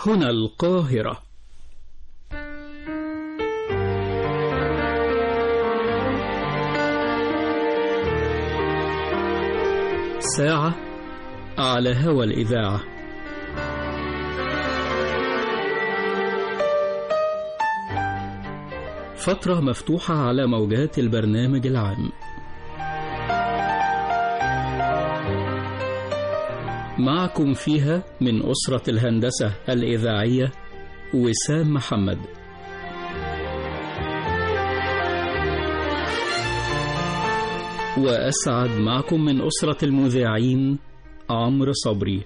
هنا القاهرة ساعة على هوى الإذاعة فترة مفتوحة على موجات البرنامج العام معكم فيها من أسرة الهندسة الإذاعية وسام محمد وأسعد معكم من أسرة المذيعين عمرو صبري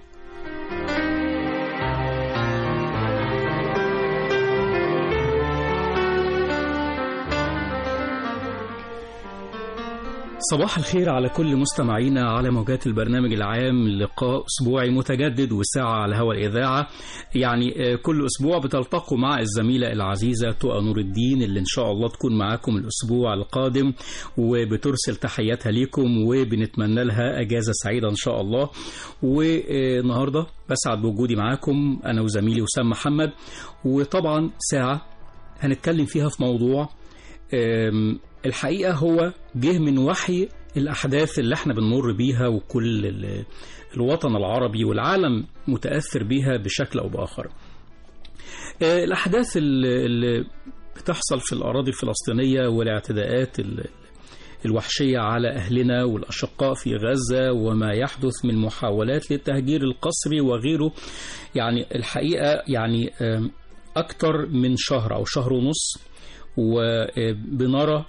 صباح الخير على كل مستمعينا على موجات البرنامج العام لقاء أسبوعي متجدد وساعة على هوا الإذاعة يعني كل أسبوع بتلتقوا مع الزميلة العزيزة تقى نور الدين اللي إن شاء الله تكون معاكم الأسبوع القادم وبترسل تحياتها ليكم وبنتمنى لها أجازة سعيدة إن شاء الله والنهاردة بسعد بوجودي معاكم أنا وزميلي وسام محمد وطبعا ساعة هنتكلم فيها في موضوع الحقيقة هو جه من وحي الأحداث اللي احنا بنمر بيها وكل الوطن العربي والعالم متأثر بيها بشكل أو بآخر الأحداث اللي بتحصل في الأراضي الفلسطينية والاعتداءات الوحشية على أهلنا والأشقاء في غزة وما يحدث من محاولات للتهجير القسري وغيره يعني الحقيقة يعني أكتر من شهر أو شهر ونص وبنرى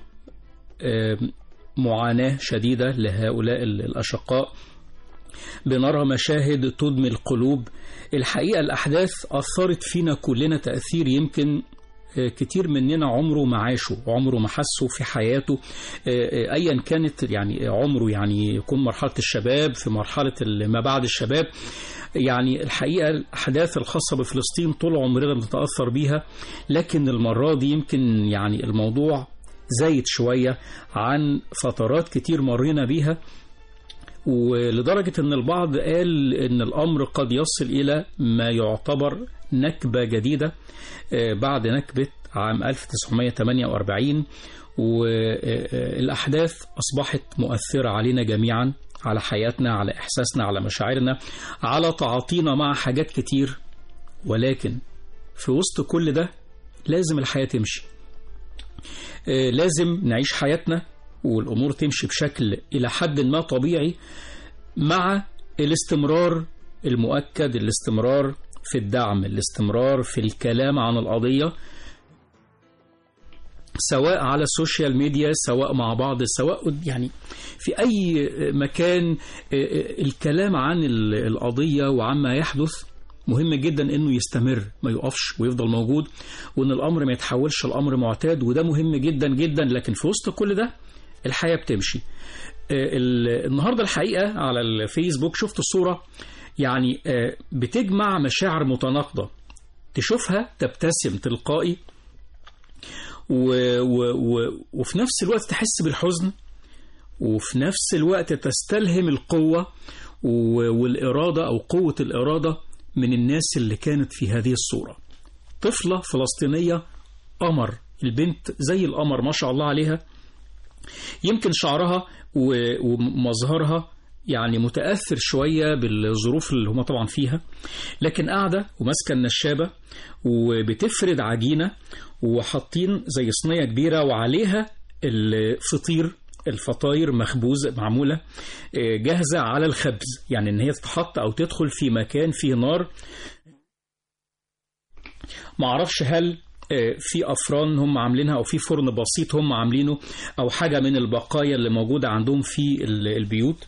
معاناة شديدة لهؤلاء الأشقاء بنرى مشاهد تدمي القلوب الحقيقة الأحداث أثرت فينا كلنا تأثير يمكن كتير مننا عمره ما عاشه عمره ما حسه في حياته ايا كانت يعني عمره يعني يكون مرحله الشباب في مرحله ما بعد الشباب يعني الحقيقه الاحداث الخاصه بفلسطين طول عمرنا بنتاثر بيها لكن المره دي يمكن يعني الموضوع زايد شويه عن فترات كتير مرينا بيها ولدرجة أن البعض قال أن الأمر قد يصل إلى ما يعتبر نكبة جديدة بعد نكبة عام 1948 والأحداث أصبحت مؤثرة علينا جميعا على حياتنا على إحساسنا على مشاعرنا على تعاطينا مع حاجات كتير ولكن في وسط كل ده لازم الحياة تمشي لازم نعيش حياتنا والأمور تمشي بشكل إلى حد ما طبيعي مع الاستمرار المؤكد الاستمرار في الدعم الاستمرار في الكلام عن القضية سواء على السوشيال ميديا سواء مع بعض سواء يعني في أي مكان الكلام عن القضية وعما يحدث مهم جدا انه يستمر ما يقفش ويفضل موجود وان الامر ما يتحولش لامر معتاد وده مهم جدا جدا لكن في وسط كل ده الحياه بتمشي النهارده الحقيقه على الفيسبوك شفت صوره يعني بتجمع مشاعر متناقضه تشوفها تبتسم تلقائي و و و وفي نفس الوقت تحس بالحزن وفي نفس الوقت تستلهم القوه والاراده او قوه الاراده من الناس اللي كانت في هذه الصورة طفلة فلسطينية قمر البنت زي القمر ما شاء الله عليها يمكن شعرها ومظهرها يعني متأثر شوية بالظروف اللي هما طبعا فيها لكن قاعدة وماسكة النشابة وبتفرد عجينة وحاطين زي صينية كبيرة وعليها الفطير الفطاير مخبوزة معمولة جاهزة على الخبز يعني ان هي تتحط او تدخل في مكان فيه نار معرفش هل في افران هم عاملينها او في فرن بسيط هم عاملينه او حاجة من البقايا اللي موجودة عندهم في البيوت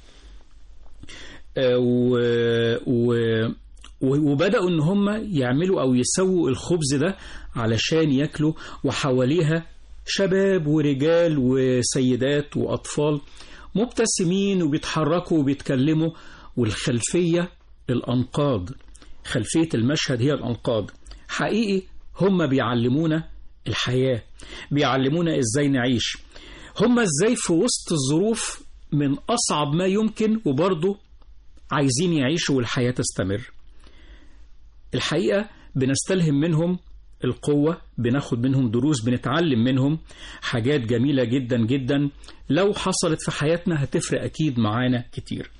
و, و وبدأوا ان هم يعملوا او يسووا الخبز ده علشان ياكلوا وحواليها شباب ورجال وسيدات وأطفال مبتسمين وبيتحركوا وبيتكلموا والخلفية الأنقاض خلفية المشهد هي الأنقاض حقيقي هم بيعلمونا الحياة بيعلمونا إزاي نعيش هم إزاي في وسط الظروف من أصعب ما يمكن وبرضه عايزين يعيشوا والحياة تستمر الحقيقة بنستلهم منهم القوة بناخد منهم دروس بنتعلم منهم حاجات جميلة جدا جدا لو حصلت في حياتنا هتفرق أكيد معانا كتير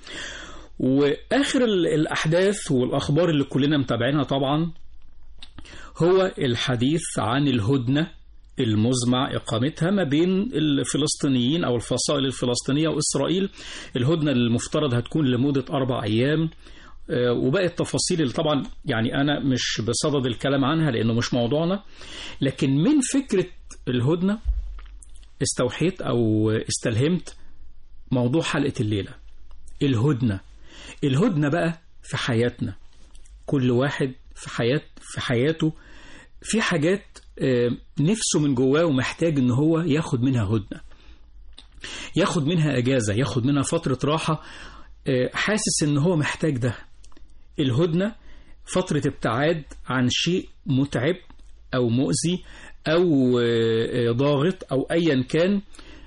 وآخر الأحداث والأخبار اللي كلنا متابعينها طبعا هو الحديث عن الهدنة المزمع إقامتها ما بين الفلسطينيين أو الفصائل الفلسطينية وإسرائيل الهدنة المفترض هتكون لمدة أربع أيام وباقي التفاصيل اللي طبعا يعني أنا مش بصدد الكلام عنها لأنه مش موضوعنا لكن من فكرة الهدنة استوحيت أو استلهمت موضوع حلقة الليلة الهدنة الهدنة بقى في حياتنا كل واحد في حياة في حياته في حاجات نفسه من جواه ومحتاج ان هو ياخد منها هدنة ياخد منها اجازة ياخد منها فترة راحة حاسس ان هو محتاج ده الهدنة فترة ابتعاد عن شيء متعب او مؤذي او ضاغط او ايا كان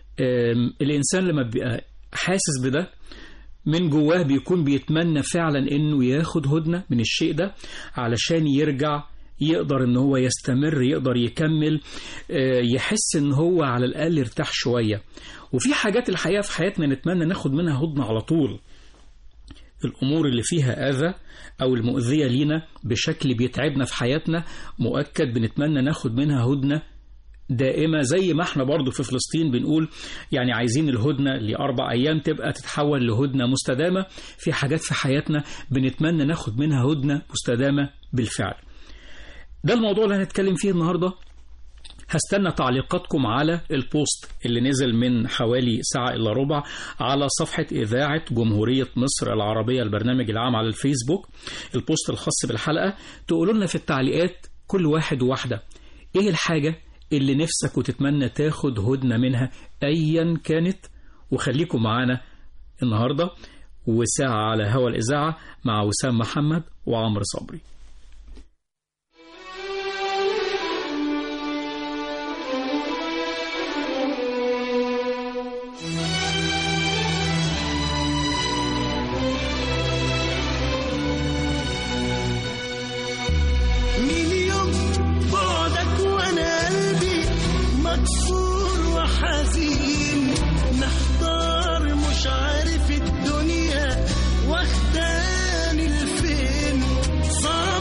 الانسان لما بيبقى حاسس بده من جواه بيكون بيتمنى فعلا انه ياخد هدنة من الشيء ده علشان يرجع يقدر ان هو يستمر يقدر يكمل يحس ان هو على الاقل ارتاح شوية وفي حاجات الحقيقة في حياتنا نتمنى ناخد منها هدنة على طول الأمور اللي فيها أذى أو المؤذية لينا بشكل بيتعبنا في حياتنا مؤكد بنتمنى ناخد منها هدنة دائمة زي ما احنا برضو في فلسطين بنقول يعني عايزين الهدنة لأربع أيام تبقى تتحول لهدنة مستدامة في حاجات في حياتنا بنتمنى ناخد منها هدنة مستدامة بالفعل ده الموضوع اللي هنتكلم فيه النهاردة هستنى تعليقاتكم على البوست اللي نزل من حوالي ساعة إلا ربع على صفحة إذاعة جمهورية مصر العربية البرنامج العام على الفيسبوك البوست الخاص بالحلقة تقولوا لنا في التعليقات كل واحد وواحدة إيه الحاجة اللي نفسك وتتمنى تاخد هدنة منها أيا كانت وخليكم معانا النهاردة وساعة على هوا الإذاعة مع وسام محمد وعمر صبري صار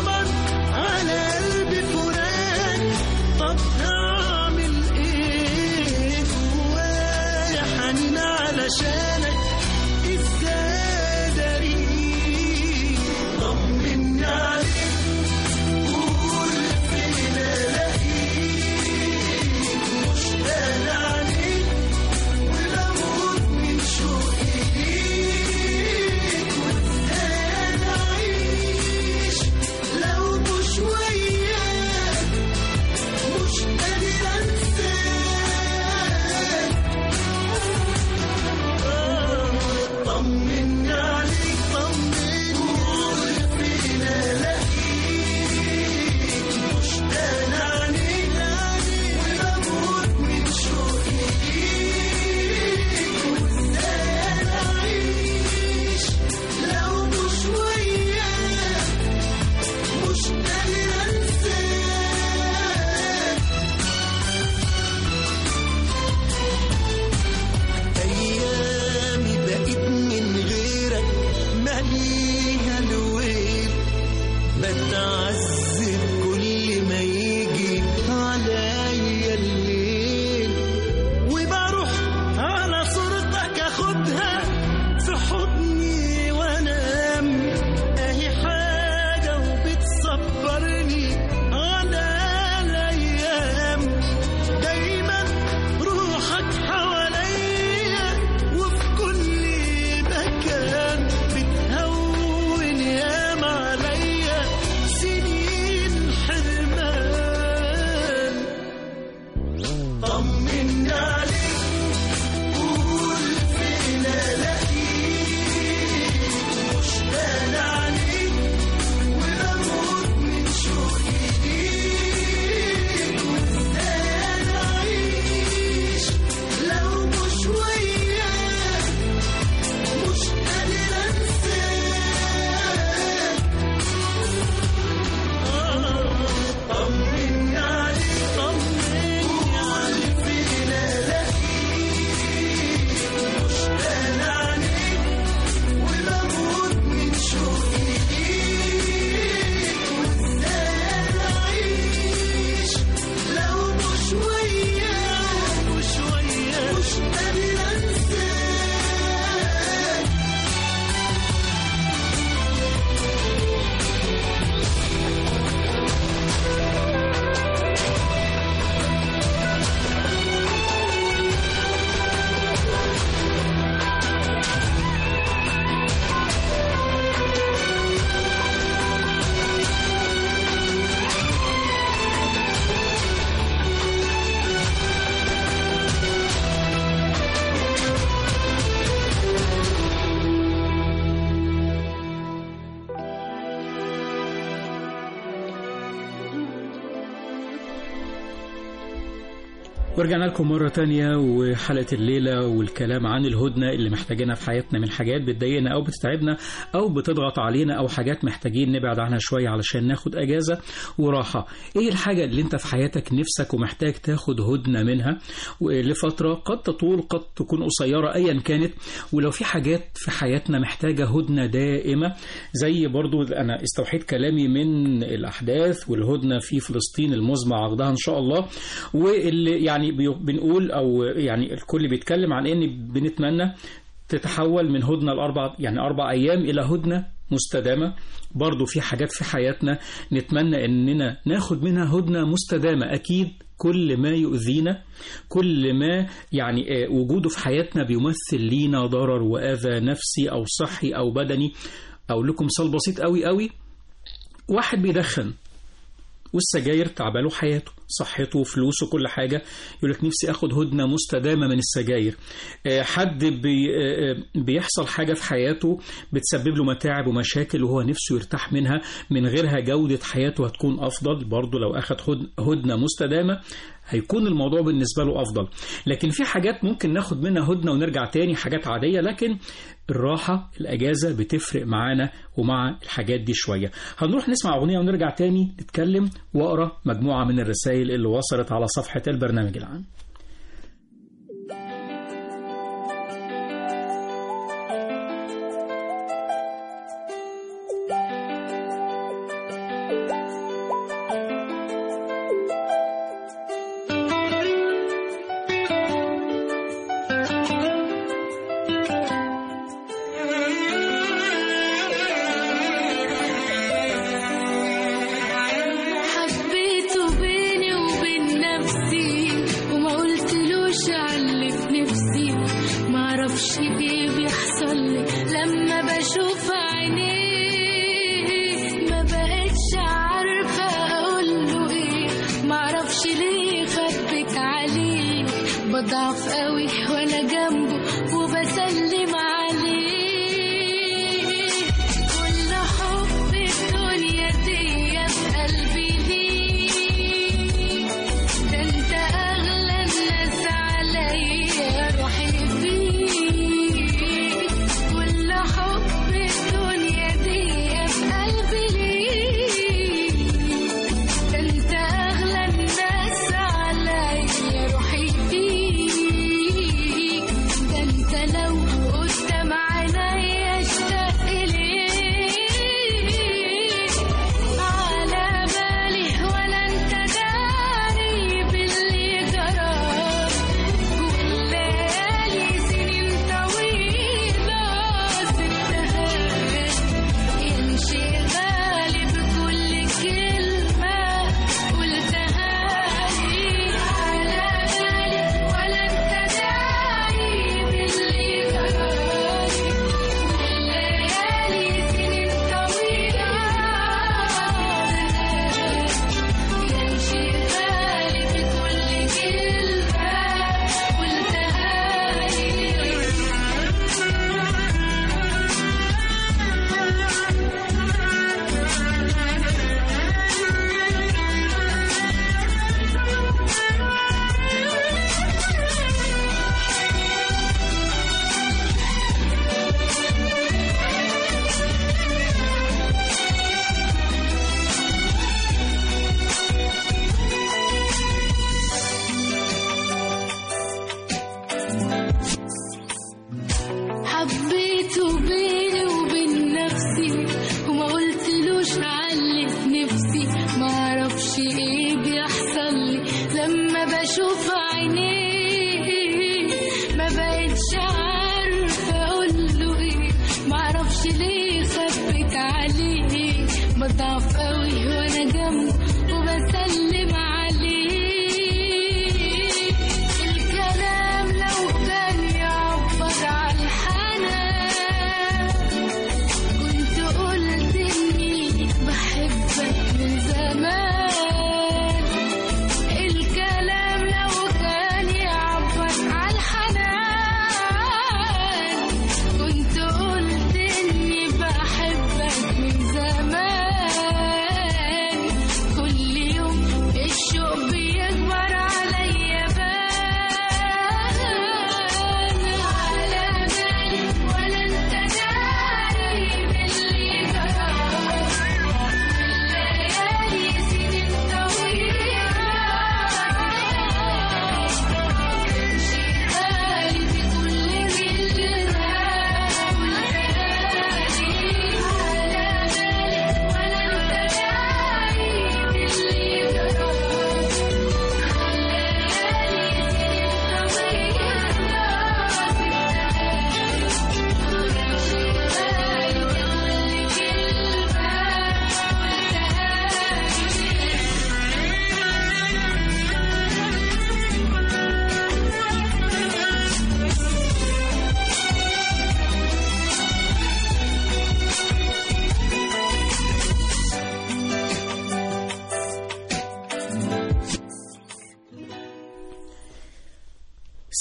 ورجعنا لكم مرة تانية وحلقة الليلة والكلام عن الهدنة اللي محتاجينها في حياتنا من حاجات بتضايقنا أو بتتعبنا أو بتضغط علينا أو حاجات محتاجين نبعد عنها شوية علشان ناخد أجازة وراحة إيه الحاجة اللي أنت في حياتك نفسك ومحتاج تاخد هدنة منها لفترة قد تطول قد تكون قصيرة أيا كانت ولو في حاجات في حياتنا محتاجة هدنة دائمة زي برضو أنا استوحيت كلامي من الأحداث والهدنة في فلسطين المزمع عقدها إن شاء الله واللي يعني بي- بنقول او يعني الكل بيتكلم عن ان بنتمنى تتحول من هدنه لاربع يعني اربع ايام الى هدنه مستدامه برضو في حاجات في حياتنا نتمنى اننا ناخد منها هدنه مستدامه اكيد كل ما يؤذينا كل ما يعني آه، وجوده في حياتنا بيمثل لينا ضرر واذى نفسي او صحي او بدني اقول لكم مثال بسيط قوي قوي واحد بيدخن والسجاير تعباله حياته صحته فلوسه كل حاجة يقول لك نفسي أخد هدنة مستدامة من السجاير آه، حد بي آه، آه، بيحصل حاجة في حياته بتسبب له متاعب ومشاكل وهو نفسه يرتاح منها من غيرها جودة حياته هتكون أفضل برضه لو أخد هد- هدنة مستدامة هيكون الموضوع بالنسبة له أفضل لكن في حاجات ممكن ناخد منها هدنة ونرجع تاني حاجات عادية لكن الراحة الأجازة بتفرق معانا ومع الحاجات دي شوية هنروح نسمع أغنية ونرجع تاني نتكلم وأقرأ مجموعة من الرسائل اللي وصلت على صفحة البرنامج العام حبيته بيني وبين نفسي وما قلتلوش علي في نفسي معرفش ايه بيحصل لي لما بشوف عينيه ما بقتش عارفة اقوله ايه معرفش ليه خبيت عليه بضعف قوي وانا جنبه وبسلم عليه كل حب الدنيا دي في قلبي ليك ده انت اغلى الناس عليا روحي فيك كل حب الدنيا دي في قلبي ليك ده انت اغلى الناس عليا روحي فيك ده انت لو قدام عينيا اشتاق ليك على بالي ولا انت داري باللي جرى والليالي سنين طويلة سبتها يمشي غالي بكل كلمة قلتها لي على بالي ولا انت داري باللي جرى والليالي سنين طويلة يمشي غالي بكل كلمة قلتها لي حبيته بيني وبين نفسي وما قلتلوش علي في نفسي ما اعرفش ايه بيحصل لي لما بشوف عينيه ما بقتش عارفه اقوله ايه ما اعرفش ليه خبيت عليه بضعف قوي وانا جنبه وبسلم عليه الكلام لو كان يعبر عن الحنان كنت قلت اني بحبك من زمان الكلام لو كان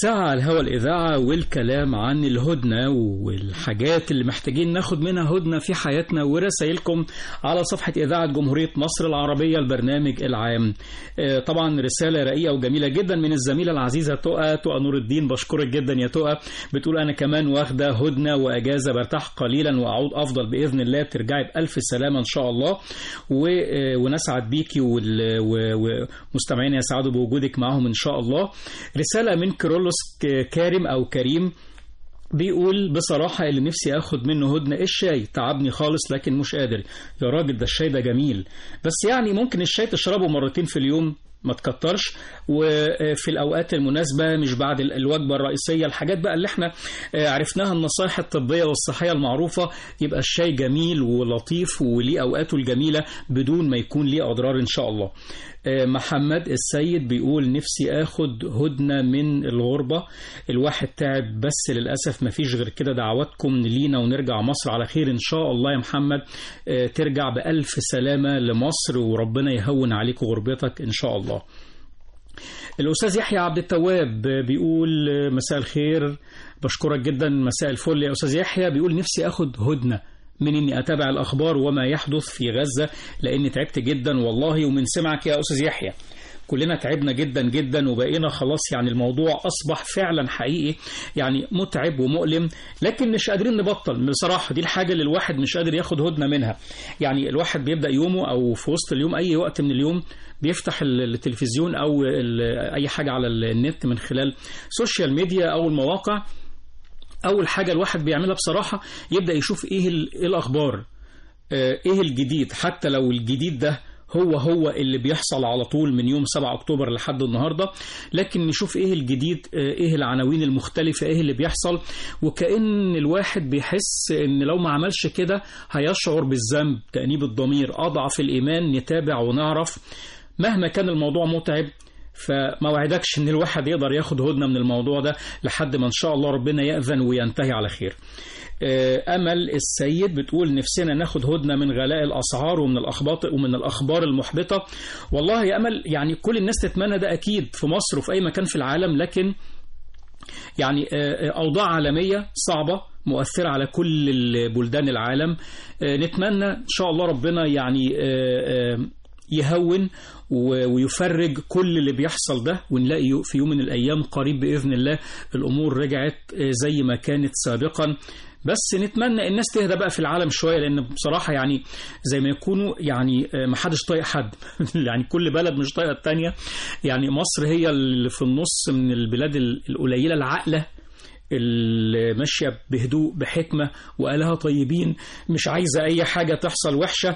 ساعة على الهوا الإذاعة والكلام عن الهدنة والحاجات اللي محتاجين ناخد منها هدنة في حياتنا ورسائلكم على صفحة إذاعة جمهورية مصر العربية البرنامج العام آه، طبعا رسالة رقيقة وجميلة جدا من الزميلة العزيزة تقى تقى نور الدين بشكرك جدا يا تقى بتقول أنا كمان واخدة هدنة وأجازة برتاح قليلا وأعود أفضل بإذن الله ترجعي بألف سلامة إن شاء الله و... آه، ونسعد بيكي وال... و- ومستمعينا يسعدوا بوجودك معهم إن شاء الله رسالة من كرولوس ك- كارم أو كريم بيقول بصراحة اللي نفسي اخد منه هدنة الشاي تعبني خالص لكن مش قادر يا راجل ده الشاي ده جميل بس يعني ممكن الشاي تشربه مرتين في اليوم ما تكترش وفي الأوقات المناسبة مش بعد ال- الوجبة الرئيسية الحاجات بقى اللي احنا آه، عرفناها النصائح الطبية والصحية المعروفة يبقى الشاي جميل ولطيف وليه أوقاته الجميلة بدون ما يكون ليه أضرار إن شاء الله آه، محمد السيد بيقول نفسي اخد هدنة من الغربة الواحد تعب بس للأسف مفيش غير كده دعواتكم لينا ونرجع مصر على خير إن شاء الله يا محمد آه، ترجع بألف سلامة لمصر وربنا يهون عليك غربتك إن شاء الله الأستاذ يحيى عبد التواب بيقول مساء الخير بشكرك جدا مساء الفل يا أستاذ يحيى بيقول نفسي أخد هدنة من إني أتابع الأخبار وما يحدث في غزة لأني تعبت جدا والله ومن سمعك يا أستاذ يحيى كلنا تعبنا جدا جدا وبقينا خلاص يعني الموضوع أصبح فعلا حقيقي يعني متعب ومؤلم لكن مش قادرين نبطل بصراحة دي الحاجة اللي الواحد مش قادر ياخد هدنة منها يعني الواحد بيبدأ يومه أو في وسط اليوم أي وقت من اليوم بيفتح ال- التلفزيون أو ال- أي حاجة على النت من خلال سوشيال ميديا أو المواقع أول حاجة الواحد بيعملها بصراحة يبدأ يشوف إيه ال- إيه الأخبار آه، ايه الجديد حتى لو الجديد ده هو هو اللي بيحصل على طول من يوم 7 اكتوبر لحد النهارده لكن نشوف ايه الجديد آه، ايه العناوين المختلفه ايه اللي بيحصل وكأن الواحد بيحس ان لو ما عملش كده هيشعر بالذنب تأنيب الضمير اضعف الايمان نتابع ونعرف مهما كان الموضوع متعب فما وعدكش ان الواحد يقدر ياخد هدنه من الموضوع ده لحد ما ان شاء الله ربنا يأذن وينتهي على خير آه، امل السيد بتقول نفسنا ناخد هدنه من غلاء الاسعار ومن الاخبار ومن الاخبار المحبطه والله يا امل يعني كل الناس تتمنى ده اكيد في مصر وفي اي مكان في العالم لكن يعني آه، آه، اوضاع عالميه صعبه مؤثرة على كل ال- بلدان العالم آه، نتمنى إن شاء الله ربنا يعني آه، آه، يهون و- ويفرج كل اللي بيحصل ده ونلاقي يو- في يوم من الأيام قريب بإذن الله الأمور رجعت آه، زي ما كانت سابقا بس نتمنى الناس تهدى بقى في العالم شويه لان بصراحه يعني زي ما يكونوا يعني آه، ما حدش طايق حد يعني كل بلد مش طايقه الثانيه يعني مصر هي اللي في النص من البلاد ال- القليله العاقله اللي ماشيه بهدوء بحكمه واهلها طيبين مش عايزه اي حاجه تحصل وحشه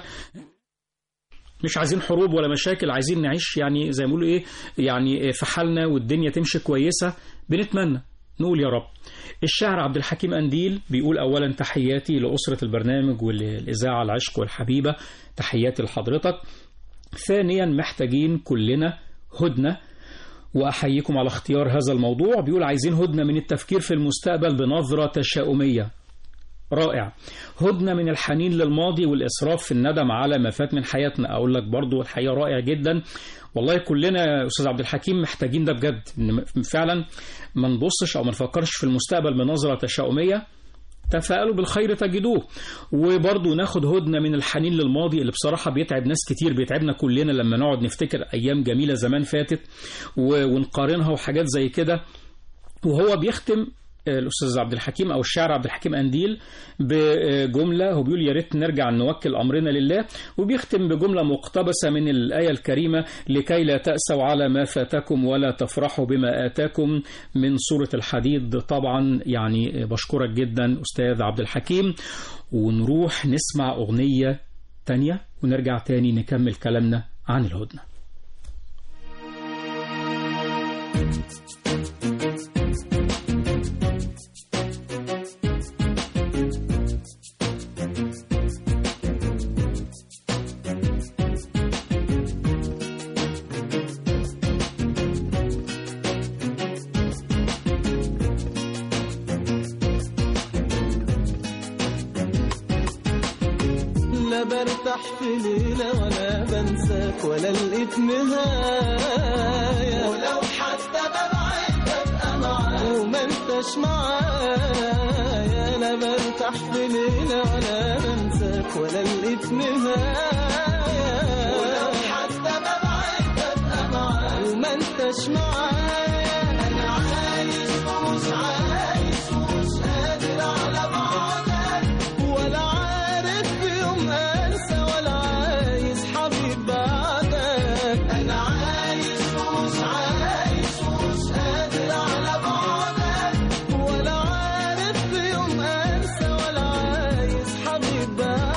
مش عايزين حروب ولا مشاكل عايزين نعيش يعني زي ما بيقولوا ايه يعني في حالنا والدنيا تمشي كويسه بنتمنى نقول يا رب الشاعر عبد الحكيم أنديل بيقول أولا تحياتي لأسرة البرنامج والإذاعة العشق والحبيبة تحياتي لحضرتك ثانيا محتاجين كلنا هدنة وأحييكم على اختيار هذا الموضوع بيقول عايزين هدنة من التفكير في المستقبل بنظرة تشاؤمية رائع هدنة من الحنين للماضي والإسراف في الندم على ما فات من حياتنا أقول لك برضو الحقيقة رائع جدا والله كلنا يا أستاذ عبد الحكيم محتاجين ده بجد إن فعلا ما نبصش أو ما نفكرش في المستقبل بنظرة تشاؤمية تفاءلوا بالخير تجدوه وبرضه ناخد هدنة من الحنين للماضي اللي بصراحة بيتعب ناس كتير بيتعبنا كلنا لما نقعد نفتكر أيام جميلة زمان فاتت و- ونقارنها وحاجات زي كده وهو بيختم الأستاذ عبد الحكيم أو الشاعر عبد الحكيم أنديل بجملة هو بيقول يا ريت نرجع نوكل أمرنا لله وبيختم بجملة مقتبسة من الآية الكريمة لكي لا تأسوا على ما فاتكم ولا تفرحوا بما آتاكم من سورة الحديد طبعا يعني بشكرك جدا أستاذ عبد الحكيم ونروح نسمع أغنية تانية ونرجع تاني نكمل كلامنا عن الهدنة لا برتاح في ليلة ولا بنساك ولا لقيت نهاية ولو حتى ببعد ببقى معاك وما انتش معايا انا برتاح في ليلة ولا بنساك ولا لقيت نهاية ولو حتى ببعد ببقى معاك وما انتش معايا انا عايش ومش عايش ومش قادر على بعدك ولا عارف في يوم انسى ولا عايز حبيب بعدك انا عايش ومش عايش ومش قادر على بعدك ولا عارف في يوم انسى ولا عايز حبيب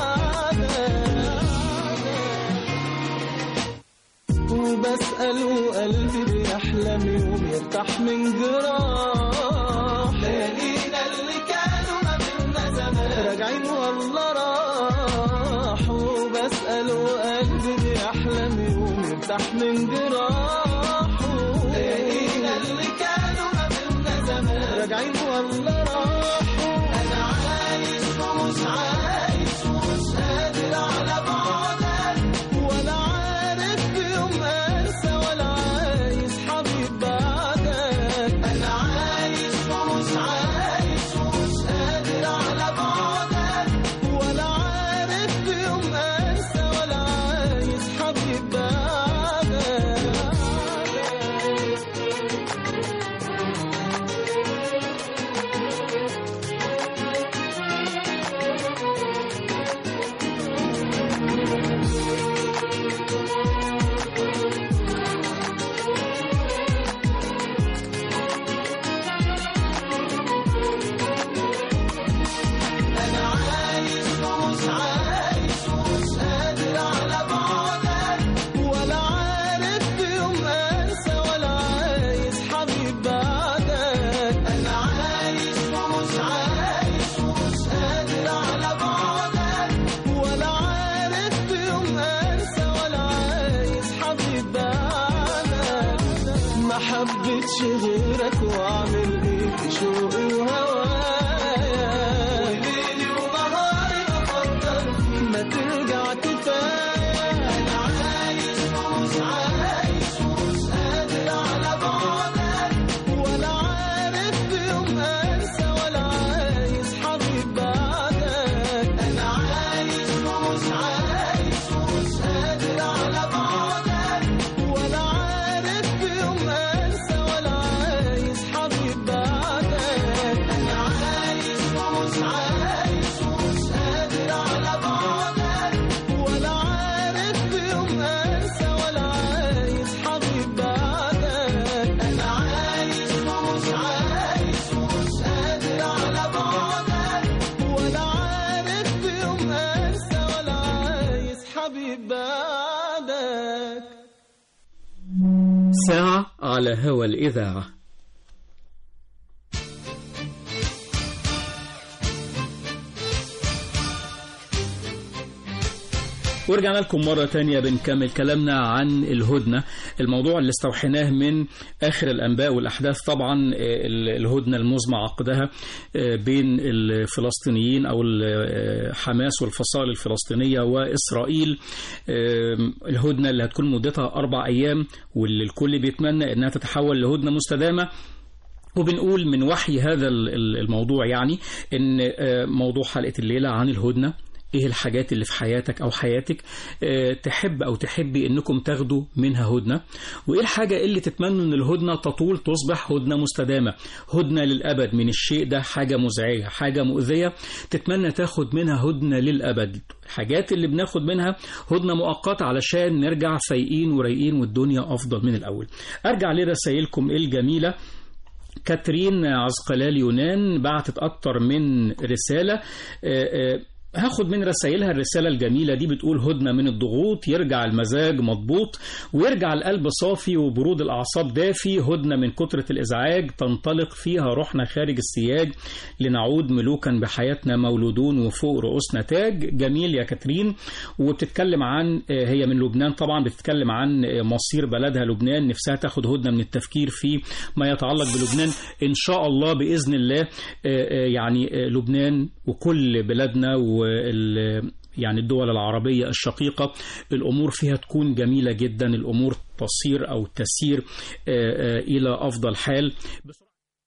بعدك وبسأل وقلبي بيحلم يوم يرتاح من جراح ليالينا اللي كانوا ما بينا زمان راجعين والله راح وبسأل وقلبي بيحلم يوم يرتاح من جراح ليالينا اللي كانوا ما بينا زمان راجعين والله راحوا انا عايش ومش عايش ومش قادر على بعدك ولا عارف في يوم انسى ولا عايز حبيب بعدك انا عايش ومش عايش ومش قادر على بعدك ولا عارف في يوم انسى ولا عايز حبيب بعدك انا عايش ومش عايش ومش قادر على بعدك ولا عارف في يوم انسى ولا عايز حبيب بعدك انا عايش ومش عايش ومش قادر على بعدك ولا عارف في يوم انسى ولا عايز حبيب بعدك ما حبيتش غيرك واعمل ايه في شوقي وهوايا وليلي ونهاري بفكر فيك ما ترجع كفايه انا عايش ومش عايش ومش قادر على بعدك ولا عارف في يوم انسى ولا عايز حبيب بعدك انا عايش ومش عايش ومش قادر على بعدك ولا عارف في يوم انسى ولا عايز حبيب بعدك انا عايش ومش عايش ومش قادر على بعدك ولا عارف في يوم انسى ولا عايز حبيب بعدك انا عايش ومش عايش ومش قادر على بعدك ولا عارف في يوم انسى ولا عايز حبيب بعدك ساعة على هوى الإذاعة ورجعنا لكم مرة تانية بنكمل كلامنا عن الهدنة الموضوع اللي استوحيناه من آخر الأنباء والأحداث طبعا آه، ال- الهدنة المزمع عقدها آه، بين الفلسطينيين أو ال- حماس والفصائل الفلسطينية وإسرائيل آه، الهدنة اللي هتكون مدتها أربع أيام واللي الكل بيتمنى إنها تتحول لهدنة مستدامة وبنقول من وحي هذا ال- ال- الموضوع يعني ان آه، موضوع حلقة الليلة عن الهدنة ايه الحاجات اللي في حياتك او حياتك آه، تحب او تحبي انكم تاخدوا منها هدنة وايه الحاجة اللي تتمنوا ان الهدنة تطول تصبح هدنة مستدامة هدنة للابد من الشيء ده حاجة مزعجة حاجة مؤذية تتمنى تاخد منها هدنة للابد الحاجات اللي بناخد منها هدنة مؤقتة علشان نرجع فايقين ورايقين والدنيا افضل من الاول ارجع لرسائلكم الجميلة كاترين عزقلال يونان بعتت أكتر من رسالة آه، آه، هاخد من رسائلها الرسالة الجميلة دي بتقول هدنة من الضغوط يرجع المزاج مضبوط ويرجع القلب صافي وبرود الأعصاب دافي هدنة من كترة الإزعاج تنطلق فيها روحنا خارج السياج لنعود ملوكا بحياتنا مولودون وفوق رؤوسنا تاج جميل يا كاترين وبتتكلم عن آه، هي من لبنان طبعا بتتكلم عن آه، مصير بلدها لبنان نفسها تاخد هدنة من التفكير في ما يتعلق بلبنان إن شاء الله بإذن الله آه، آه، يعني آه، لبنان وكل بلادنا وال يعني الدول العربية الشقيقة الأمور فيها تكون جميلة جدا الأمور تصير أو تسير آه، آه، إلى أفضل حال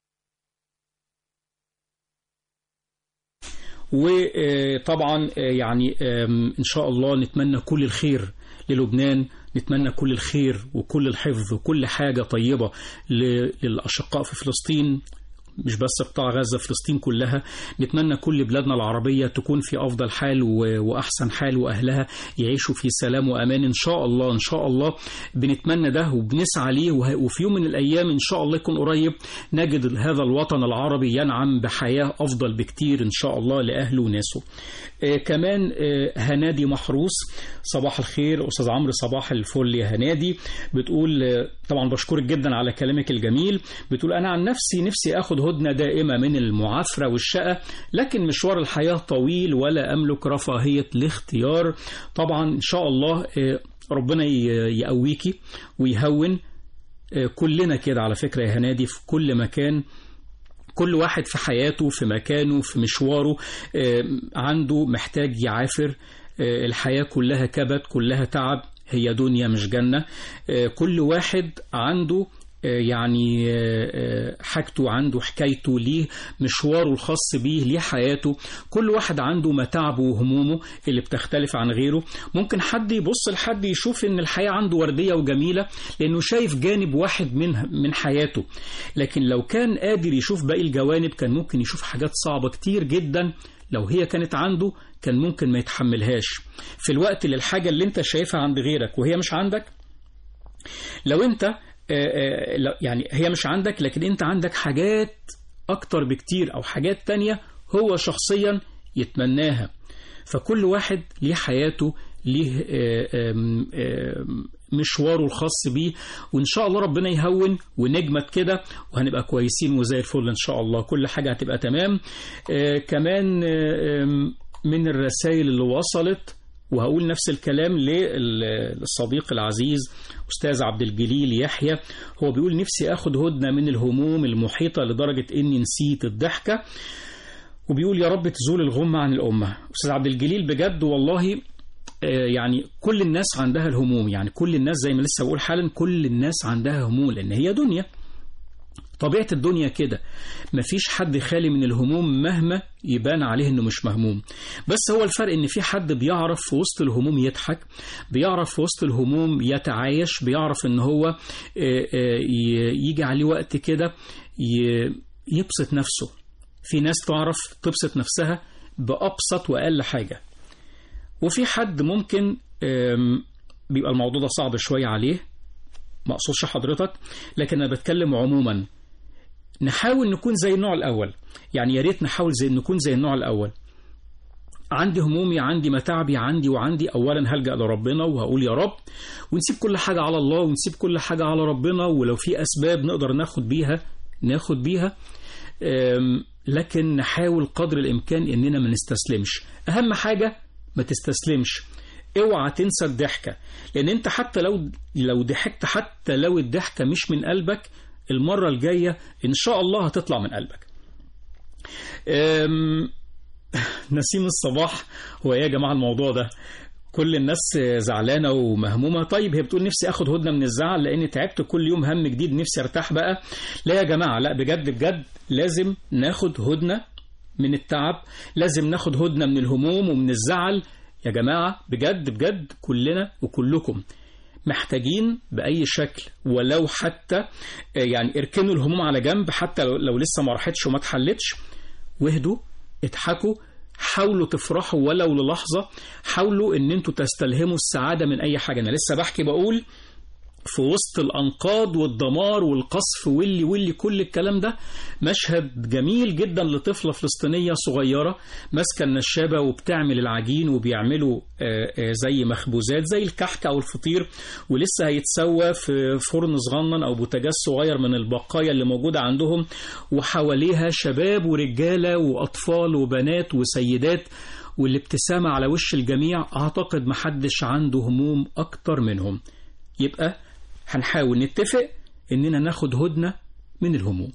وطبعا يعني آم، إن شاء الله نتمنى كل الخير للبنان نتمنى كل الخير وكل الحفظ وكل حاجة طيبة ل- للأشقاء في فلسطين مش بس قطاع غزة فلسطين كلها نتمنى كل بلادنا العربية تكون في أفضل حال و- وأحسن حال وأهلها يعيشوا في سلام وأمان إن شاء الله إن شاء الله بنتمنى ده وبنسعى ليه وه- وفي يوم من الأيام إن شاء الله يكون قريب نجد هذا الوطن العربي ينعم بحياة أفضل بكتير إن شاء الله لأهله وناسه آه، كمان آه، هنادي محروس صباح الخير أستاذ عمرو صباح الفل يا هنادي بتقول آه، طبعا بشكرك جدا على كلامك الجميل بتقول أنا عن نفسي نفسي أخد هدنة دائمة من المعافرة والشقة لكن مشوار الحياة طويل ولا أملك رفاهية الاختيار طبعا إن شاء الله آه، ربنا ي- يقويكي ويهون آه، كلنا كده على فكرة يا هنادي في كل مكان كل واحد في حياته في مكانه في مشواره آه، عنده محتاج يعافر آه، الحياة كلها كبد كلها تعب هي دنيا مش جنة آه، كل واحد عنده آه، يعني آه، آه، حاجته عنده حكايته ليه مشواره الخاص بيه ليه حياته كل واحد عنده متاعبه وهمومه اللي بتختلف عن غيره ممكن حد يبص لحد يشوف ان الحياة عنده وردية وجميلة لانه شايف جانب واحد من من حياته لكن لو كان قادر يشوف باقي الجوانب كان ممكن يشوف حاجات صعبة كتير جدا لو هي كانت عنده كان ممكن ما يتحملهاش في الوقت اللي الحاجة اللي انت شايفها عند غيرك وهي مش عندك لو انت آه، آه، لا- يعني هي مش عندك لكن انت عندك حاجات اكتر بكتير او حاجات تانية هو شخصيا يتمناها فكل واحد ليه حياته ليه آه، آم، آم، مشواره الخاص بيه وان شاء الله ربنا يهون ونجمد كده وهنبقى كويسين وزي الفل ان شاء الله كل حاجه هتبقى تمام آه، كمان آه، آم، من الرسائل اللي وصلت وهقول نفس الكلام للصديق العزيز أستاذ عبد الجليل يحيى هو بيقول نفسي أخد هدنة من الهموم المحيطة لدرجة إني نسيت الضحكة وبيقول يا رب تزول الغمة عن الأمة أستاذ عبد الجليل بجد والله آه، يعني كل الناس عندها الهموم يعني كل الناس زي ما لسه بقول حالا كل الناس عندها هموم لأن هي دنيا طبيعة الدنيا كده مفيش حد خالي من الهموم مهما يبان عليه انه مش مهموم بس هو الفرق ان في حد بيعرف في وسط الهموم يضحك بيعرف في وسط الهموم يتعايش بيعرف ان هو آه، آه، ي- يجي عليه وقت كده ي- يبسط نفسه في ناس تعرف تبسط نفسها بأبسط وأقل حاجة وفي حد ممكن آم، بيبقى الموضوع ده صعب شوية عليه ما اقصدش حضرتك لكن انا بتكلم عموما نحاول نكون زي النوع الاول يعني يا ريت نحاول زي نكون زي النوع الاول عندي همومي عندي متاعبي عندي وعندي اولا هلجا لربنا وهقول يا رب ونسيب كل حاجه على الله ونسيب كل حاجه على ربنا ولو في اسباب نقدر ناخد بيها ناخد بيها أم، لكن نحاول قدر الامكان اننا ما نستسلمش اهم حاجه ما تستسلمش اوعى تنسى الضحكه لان انت حتى لو لو ضحكت حتى لو الضحكه مش من قلبك المره الجايه ان شاء الله هتطلع من قلبك أم، نسيم الصباح هو ايه يا جماعه الموضوع ده كل الناس زعلانه ومهمومه طيب هي بتقول نفسي اخد هدنه من الزعل لان تعبت كل يوم هم جديد نفسي ارتاح بقى لا يا جماعه لا بجد بجد لازم ناخد هدنه من التعب لازم ناخد هدنه من الهموم ومن الزعل يا جماعه بجد بجد كلنا وكلكم محتاجين بأي شكل ولو حتى آه، يعني اركنوا الهموم على جنب حتى لو- لو لسه ما راحتش وما اتحلتش واهدوا اضحكوا حاولوا تفرحوا ولو للحظة حاولوا ان انتوا تستلهموا السعادة من اي حاجة انا لسه بحكي بقول في وسط الأنقاض والدمار والقصف واللي واللي كل الكلام ده مشهد جميل جدا لطفلة فلسطينية صغيرة ماسكة النشابة وبتعمل العجين وبيعملوا آه، آه، زي مخبوزات زي الكحك أو الفطير ولسه هيتسوى في فرن صغنن أو بوتاجاز صغير من البقايا اللي موجودة عندهم وحواليها شباب ورجالة وأطفال وبنات وسيدات والابتسامة على وش الجميع أعتقد محدش عنده هموم أكتر منهم يبقى هنحاول نتفق إننا ناخد هدنة من الهموم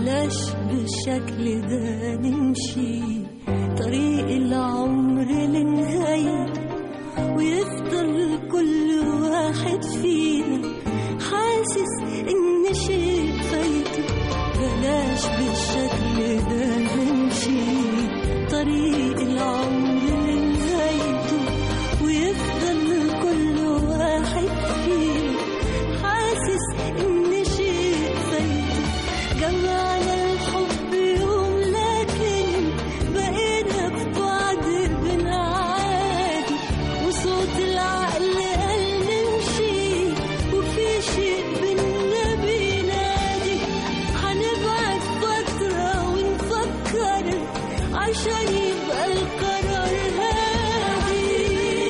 بلاش بالشكل ده نمشي طريق العمر لنهاية ويفضل كل واحد فينا حاسس إن شيء فايته بلاش بالشكل ده نمشي طريق العمر لنهايته ويفضل كل واحد فينا حاسس إن شيء فايته جمعنا الحب يوم لكن بقينا في بعض بنعادي وصوت العقل قال نمشي وفي شيء بينا بينادي هنبعد فترة ونفكر عشان يبقى القرار هادي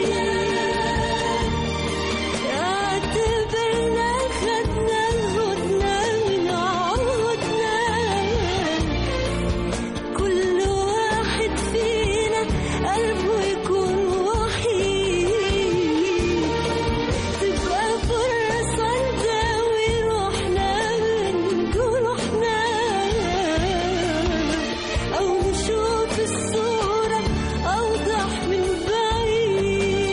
اعتبرنا خدنا الهدنة من عهدنا كل واحد فينا قلبه يكون وحيد تبقى فرصة نداوي روحنا من جروحنا أو نشوف الصورة أوضح من بعيد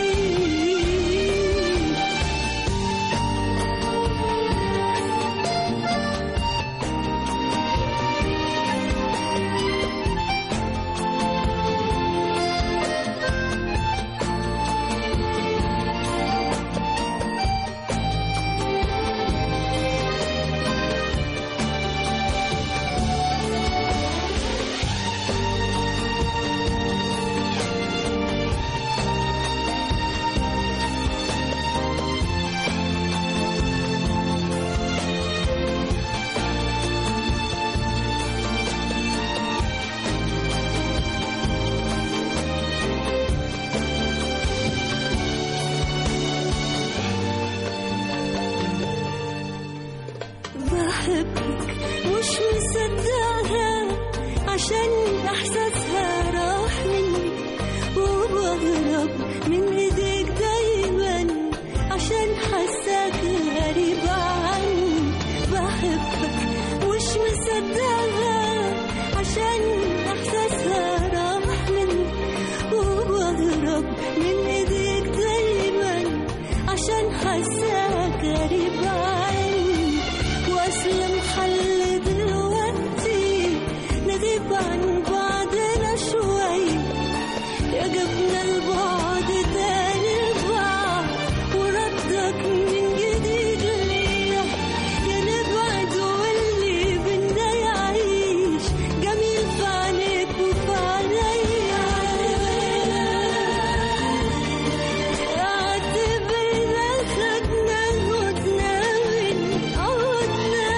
بحبك مش مصدقها عشان احساسها راح مني وبهرب من ايديك دايما عشان حاساك غريب عني بحبك مش مصدقها عشان احساسها راح مني وبهرب من ايديك دايما عشان حاساك غريب عني واسلم حل دلوقتي نغيب عن بعضنا شوي يا جبنا البعد تاني لبعض وردك من جديد ليا يا نبعد واللي بينا يعيش جميل في عينيك وفي عينيا اعتبرنا خدنا هدنا من عودنا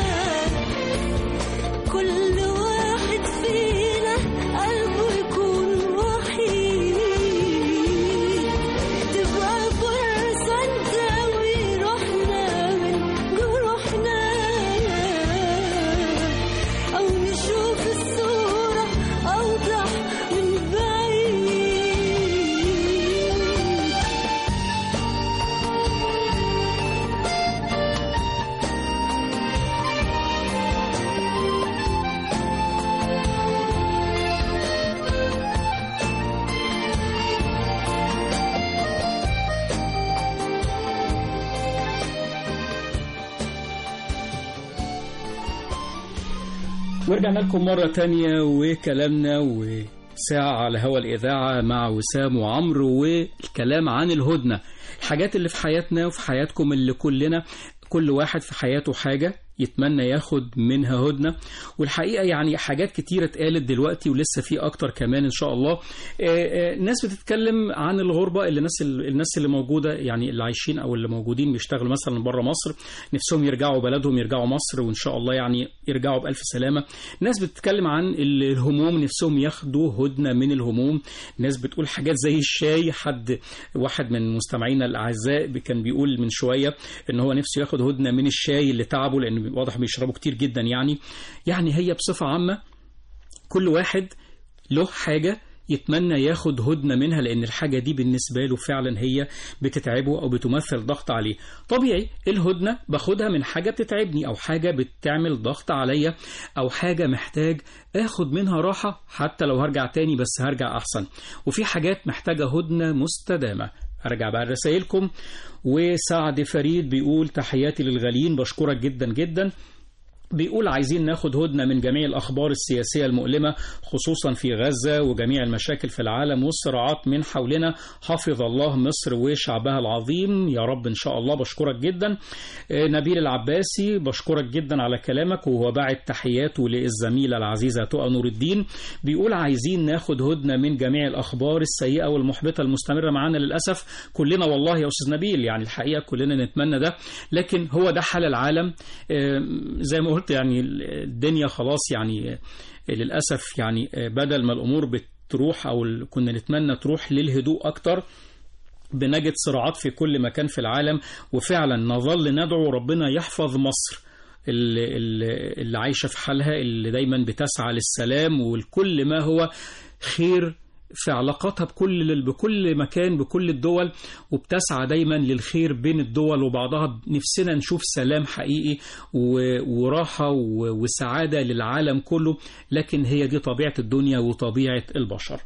كل واحد فينا قلبه يكون وحيد تبقى فرصة نداوي روحنا من جروحنا أو نشوف الصورة أوضح من بعيد ورجعنا لكم مرة تانية وكلامنا وساعة على هوا الإذاعة مع وسام وعمرو والكلام عن الهدنة الحاجات اللي في حياتنا وفي حياتكم اللي كلنا كل واحد في حياته حاجة يتمنى ياخد منها هدنة والحقيقة يعني حاجات كتيرة اتقالت دلوقتي ولسه في أكتر كمان إن شاء الله آه، آه، ناس بتتكلم عن الغربة اللي الناس الناس اللي موجودة يعني اللي عايشين أو اللي موجودين بيشتغلوا مثلا بره مصر نفسهم يرجعوا بلدهم يرجعوا مصر وإن شاء الله يعني يرجعوا بألف سلامة ناس بتتكلم عن الهموم نفسهم ياخدوا هدنة من الهموم ناس بتقول حاجات زي الشاي حد واحد من مستمعينا الأعزاء كان بيقول من شوية إن هو نفسه ياخد هدنة من الشاي اللي تعبه لأن واضح بيشربوا كتير جدا يعني يعني هي بصفة عامة كل واحد له حاجة يتمنى ياخد هدنة منها لأن الحاجة دي بالنسبة له فعلا هي بتتعبه أو بتمثل ضغط عليه طبيعي الهدنة باخدها من حاجة بتتعبني أو حاجة بتعمل ضغط عليا أو حاجة محتاج اخد منها راحة حتى لو هرجع تاني بس هرجع أحسن وفي حاجات محتاجة هدنة مستدامة أرجع بقى لرسائلكم وسعد فريد بيقول تحياتي للغاليين بشكرك جدا جدا بيقول عايزين ناخد هدنة من جميع الأخبار السياسية المؤلمة خصوصا في غزة وجميع المشاكل في العالم والصراعات من حولنا حفظ الله مصر وشعبها العظيم يا رب إن شاء الله بشكرك جدا آه، نبيل العباسي بشكرك جدا على كلامك وهو باعت تحياته للزميلة العزيزة تقى نور الدين بيقول عايزين ناخد هدنة من جميع الأخبار السيئة والمحبطة المستمرة معانا للأسف كلنا والله يا أستاذ نبيل يعني الحقيقة كلنا نتمنى ده لكن هو ده حال العالم آه، زي ما قلت يعني الدنيا خلاص يعني للأسف يعني بدل ما الأمور بتروح أو ال- كنا نتمنى تروح للهدوء أكتر بنجد صراعات في كل مكان في العالم وفعلا نظل ندعو ربنا يحفظ مصر اللي, اللي اللي عايشة في حالها اللي دايما بتسعى للسلام والكل ما هو خير في علاقاتها بكل بكل مكان بكل الدول وبتسعى دايما للخير بين الدول وبعضها نفسنا نشوف سلام حقيقي و- وراحة و- وسعادة للعالم كله لكن هي دي طبيعة الدنيا وطبيعة البشر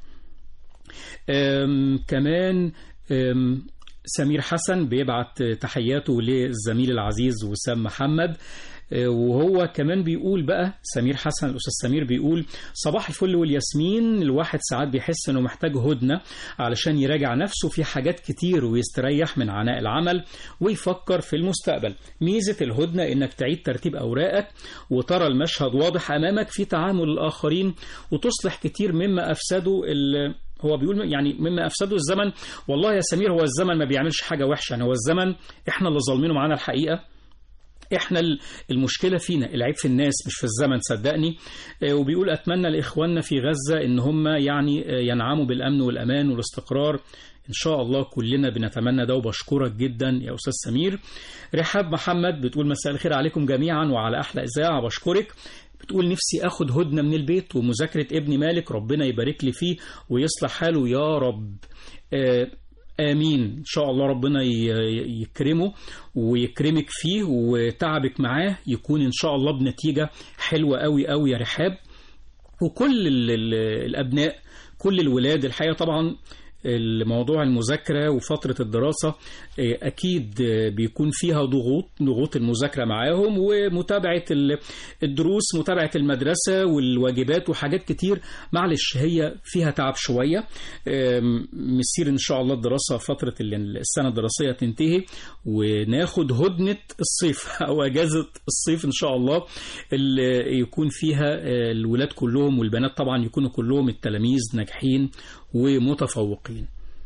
أم، كمان أم، سمير حسن بيبعت تحياته للزميل العزيز وسام محمد أه، وهو كمان بيقول بقى سمير حسن الأستاذ سمير بيقول صباح الفل والياسمين الواحد ساعات بيحس إنه محتاج هدنة علشان يراجع نفسه في حاجات كتير ويستريح من عناء العمل ويفكر في المستقبل ميزة الهدنة إنك تعيد ترتيب أوراقك وترى المشهد واضح أمامك في تعامل الآخرين وتصلح كتير مما أفسده ال- هو بيقول يعني مما افسده الزمن والله يا سمير هو الزمن ما بيعملش حاجه وحشه يعني هو الزمن احنا اللي ظالمينه معانا الحقيقه احنا ال- المشكله فينا العيب في الناس مش في الزمن صدقني آه، وبيقول اتمنى لاخواننا في غزه ان هم يعني آه، ينعموا بالامن والامان والاستقرار ان شاء الله كلنا بنتمنى ده وبشكرك جدا يا استاذ سمير رحاب محمد بتقول مساء الخير عليكم جميعا وعلى احلى اذاعه بشكرك بتقول نفسي اخد هدنه من البيت ومذاكره ابني مالك ربنا يبارك لي فيه ويصلح حاله يا رب آه، امين ان شاء الله ربنا ي- يكرمه ويكرمك فيه وتعبك معاه يكون ان شاء الله بنتيجه حلوه قوي قوي يا رحاب وكل ال- ال- الابناء كل الولاد الحقيقه طبعا الموضوع المذاكرة وفترة الدراسة آه، أكيد آه، بيكون فيها ضغوط ضغوط المذاكرة معاهم ومتابعة ال- الدروس متابعة المدرسة والواجبات وحاجات كتير معلش هي فيها تعب شوية آم، مسير إن شاء الله الدراسة فترة ال- السنة الدراسية تنتهي وناخد هدنة الصيف أو أجازة الصيف إن شاء الله اللي يكون فيها آه، الولاد كلهم والبنات طبعا يكونوا كلهم التلاميذ ناجحين ومتفوقين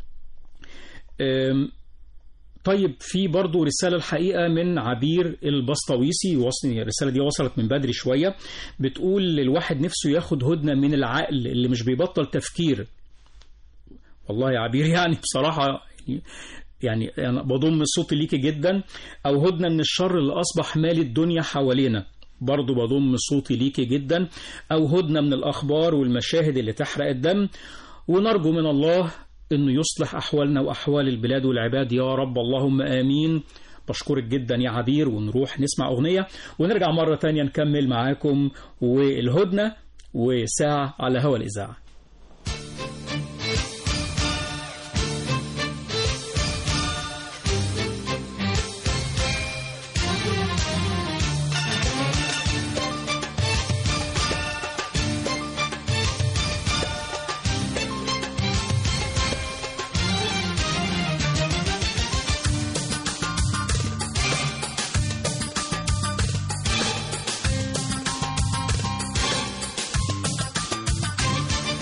أم، طيب في برضو رسالة الحقيقة من عبير البسطويسي وصل الرسالة دي وصلت من بدري شوية بتقول الواحد نفسه ياخد هدنة من العقل اللي مش بيبطل تفكير والله يا عبير يعني بصراحة يعني يعني أنا بضم صوتي ليكي جدا أو هدنة من الشر اللي أصبح مال الدنيا حوالينا برضو بضم صوتي ليكي جدا أو هدنة من الأخبار والمشاهد اللي تحرق الدم ونرجو من الله أنه يصلح أحوالنا وأحوال البلاد والعباد يا رب اللهم آمين بشكرك جدا يا عبير ونروح نسمع أغنية ونرجع مرة تانية نكمل معاكم والهدنة وساعة على هوا الإذاعة يا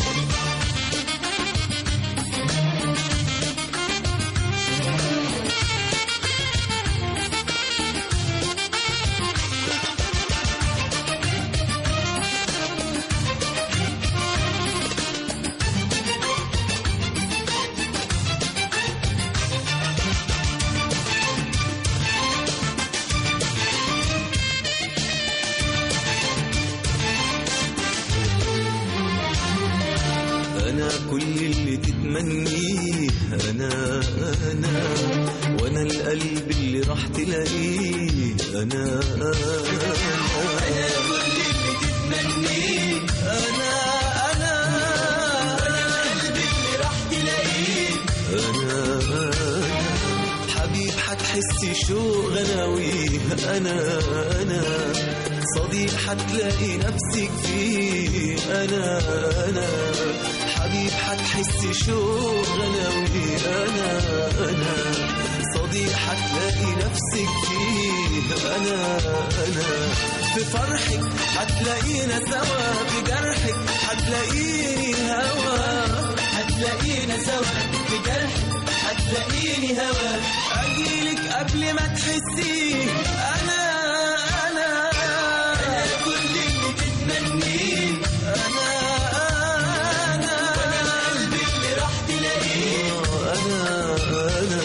أنا أنا وأنا القلب اللي راح تلاقيه أنا أنا أنا كل اللي تتمنيه أنا أنا وأنا القلب اللي راح تلاقيه أنا أنا حبيب حتحسي شوق غناويه أنا أنا صديق حتلاقي نفسك فيه أنا أنا حبيب حتحسي شوق غناويه أنا أنا صديق حتلاقي نفسك فيه أنا أنا في فرحك حتلاقينا سوا في جرحك حتلاقيني هوا هتلاقينا سوا في جرحك هتلاقيني هوا اجيلك قبل ما تحسي انا انا انا كل اللي تتمنيه انا انا وانا قلبي اللي راح تلاقيه انا انا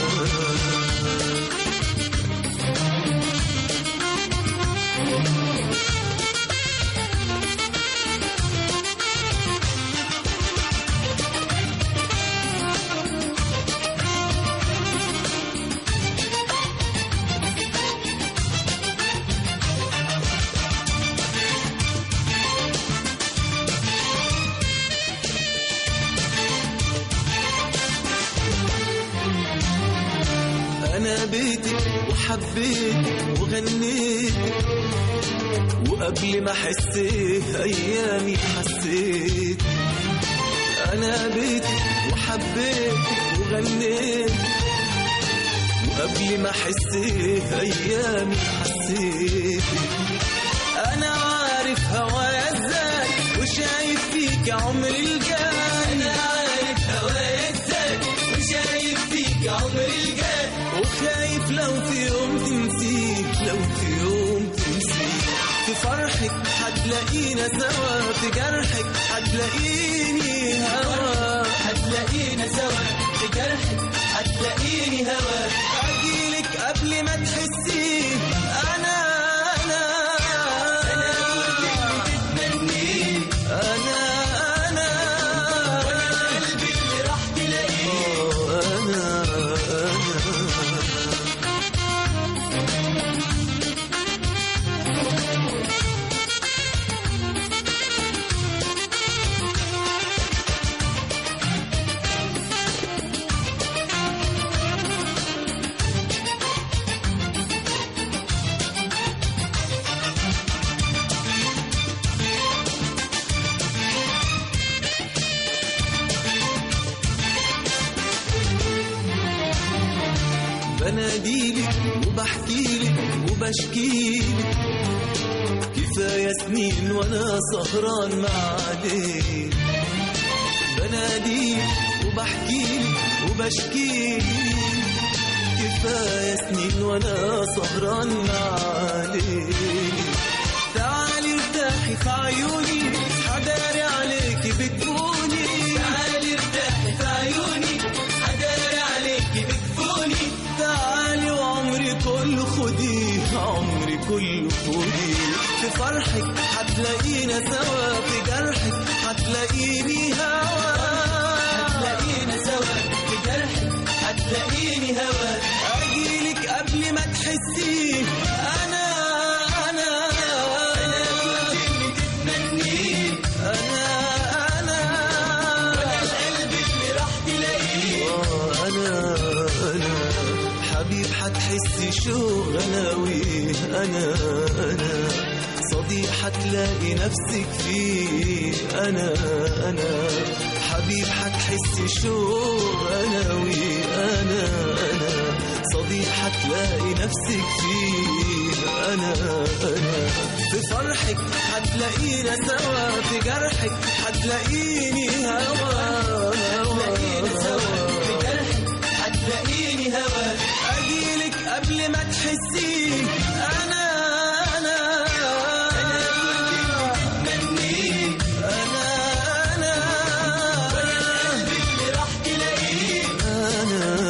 أنا بيتك وحبيتك وغنيت وقبل ما أحس أيامي حسيت أنا بيتك وحبيتك وغنيت وقبل ما أحس أيامي حسيت أنا عارف هوايا إزاي وشايف فيك عمري الجاي أنا عارف هوايا إزاي وشايف فيك عمري الجاي وخايف لو في يوم تنسيك لو في يوم تنسيك في فرحك هتلاقينا سوا في جرحك هتلاقيني هوا هتلاقينا سوا في جرحك هتلاقيني هوا اجيلك قبل ما تحسي انا انا انا كل اللي تتمنيه انا انا وانا قلبي اللي راح تلاقيه انا انا بناديلك وبحكيلك وبشكيلك كفاية سنين وانا سهران معاك بناديلك وبحكيلك وبشكيلك كفاية سنين وانا سهران معاك تعالي ارتاحي في عيوني حداري عليكي بتكوني تعالي ارتاحي في عيوني حداري عليكي بتكوني تعالي وعمري كله خدي عمري كله خدي في فرحك هتلاقينا سوا في جرحك هتلاقيني هوا هتلاقينا سوا في جرحك هتلاقيني هوا اجيلك قبل ما تحسي انا انا انا كل اللي تتمنيه انا انا وانا القلب اللي راح تلاقيه انا انا حبيب حتحسي شو غناوي انا انا صديق حتلاقي نفسك فيه انا انا حبيب حتحسي شو غناوي انا انا صديق حتلاقي نفسك فيه انا انا في فرحك حتلاقينا سوا في جرحك حتلاقيني هوا هتلاقينا سوا في جرحك هتلاقيني هوا اجيلك قبل ما تحسي انا انا انا كل اللي تتمنيه انا انا وانا قلبي اللي راح تلاقيه انا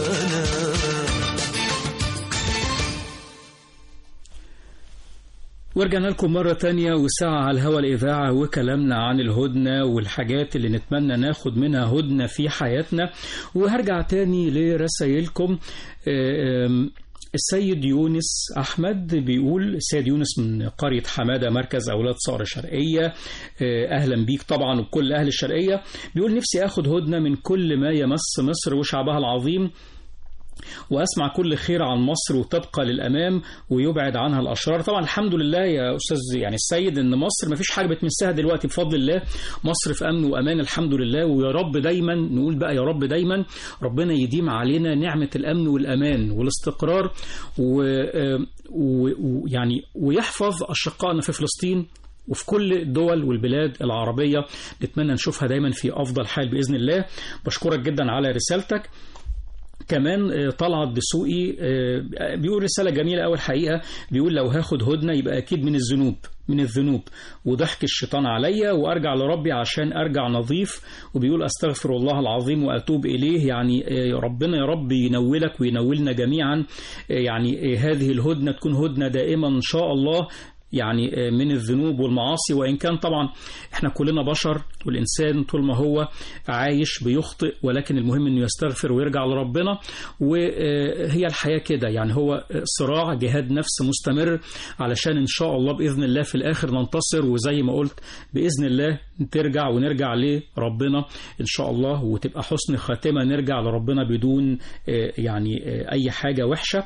انا ورجعنا لكم مرة تانية وساعة على الهوا الإذاعة وكلامنا عن الهدنة والحاجات اللي نتمنى ناخد منها هدنة في حياتنا وهرجع تاني لرسائلكم آم، السيد يونس أحمد بيقول السيد يونس من قرية حمادة مركز أولاد صقر الشرقية آه، أهلا بيك طبعا وكل أهل الشرقية بيقول نفسي أخد هدنة من كل ما يمس مصر وشعبها العظيم واسمع كل خير عن مصر وتبقى للامام ويبعد عنها الاشرار طبعا الحمد لله يا استاذ يعني السيد ان مصر ما فيش حاجه بتمسها دلوقتي بفضل الله مصر في امن وامان الحمد لله ويا رب دايما نقول بقى يا رب دايما ربنا يديم علينا نعمه الامن والامان والاستقرار و- و- ويعني ويحفظ اشقائنا في فلسطين وفي كل الدول والبلاد العربية نتمنى نشوفها دايما في أفضل حال بإذن الله بشكرك جدا على رسالتك كمان آه، طلعت دسوقي آه، بيقول رسالة جميلة أول حقيقة بيقول لو هاخد هدنة يبقى أكيد من الذنوب من الذنوب وضحك الشيطان عليا وأرجع لربي عشان أرجع نظيف وبيقول أستغفر الله العظيم وأتوب إليه يعني آه، يا ربنا يا رب ينولك وينولنا جميعا آه، يعني آه، هذه الهدنة تكون هدنة دائما إن شاء الله يعني من الذنوب والمعاصي وإن كان طبعا احنا كلنا بشر والإنسان طول ما هو عايش بيخطئ ولكن المهم أنه يستغفر ويرجع لربنا وهي الحياة كده يعني هو صراع جهاد نفس مستمر علشان إن شاء الله بإذن الله في الآخر ننتصر وزي ما قلت بإذن الله ترجع ونرجع لربنا إن شاء الله وتبقى حسن خاتمة نرجع لربنا بدون آه، يعني آه، أي حاجة وحشة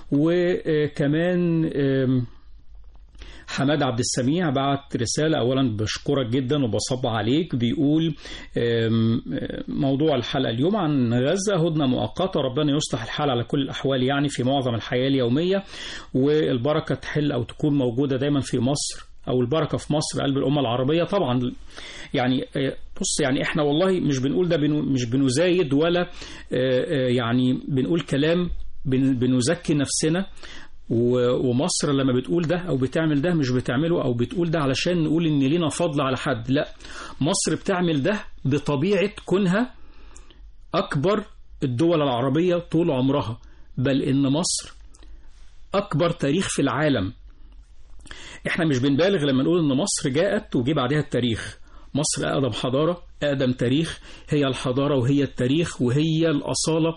وكمان آم، حماد عبد السميع بعت رسالة أولا بشكرك جدا وبصب عليك بيقول آم، آه، موضوع الحلقة اليوم عن غزة هدنة مؤقتة ربنا يصلح الحال على كل الأحوال يعني في معظم الحياة اليومية والبركة تحل أو تكون موجودة دايما في مصر أو البركة في مصر قلب الأمة العربية طبعا يعني آه، بص يعني احنا والله مش بنقول ده بنو مش بنزايد ولا آه، آه، يعني بنقول كلام بن- بنزكي نفسنا و- ومصر لما بتقول ده او بتعمل ده مش بتعمله او بتقول ده علشان نقول ان لينا فضل على حد لا مصر بتعمل ده بطبيعة كونها اكبر الدول العربية طول عمرها بل ان مصر اكبر تاريخ في العالم احنا مش بنبالغ لما نقول ان مصر جاءت وجي بعدها التاريخ مصر أقدم حضارة أقدم تاريخ هي الحضارة وهي التاريخ وهي الأصالة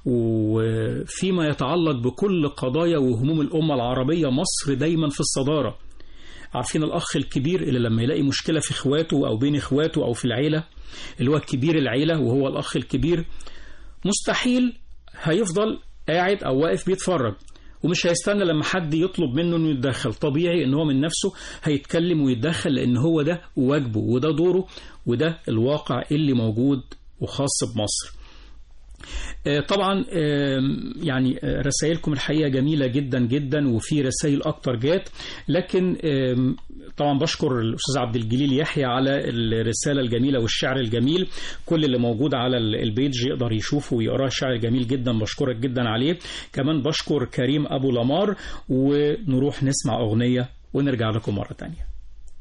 وفيما يتعلق بكل قضايا وهموم الأمة العربية مصر دايما في الصدارة عارفين الأخ الكبير اللي لما يلاقي مشكلة في إخواته أو بين إخواته أو في العيلة اللي هو كبير العيلة وهو الأخ الكبير مستحيل هيفضل قاعد أو واقف بيتفرج ومش هيستنى لما حد يطلب منه انه يتدخل طبيعي ان هو من نفسه هيتكلم ويتدخل لان هو ده واجبه وده دوره وده الواقع اللي موجود وخاص بمصر آه، طبعا آم، يعني آه، رسائلكم الحقيقة جميلة جدا جدا وفي رسائل أكتر جات لكن آم، طبعا بشكر الأستاذ عبد الجليل يحيى على الرسالة الجميلة والشعر الجميل كل اللي موجود على ال- البيج يقدر يشوفه ويقراه شعر جميل جدا بشكرك جدا عليه كمان بشكر كريم أبو لمار ونروح نسمع أغنية ونرجع لكم مرة تانية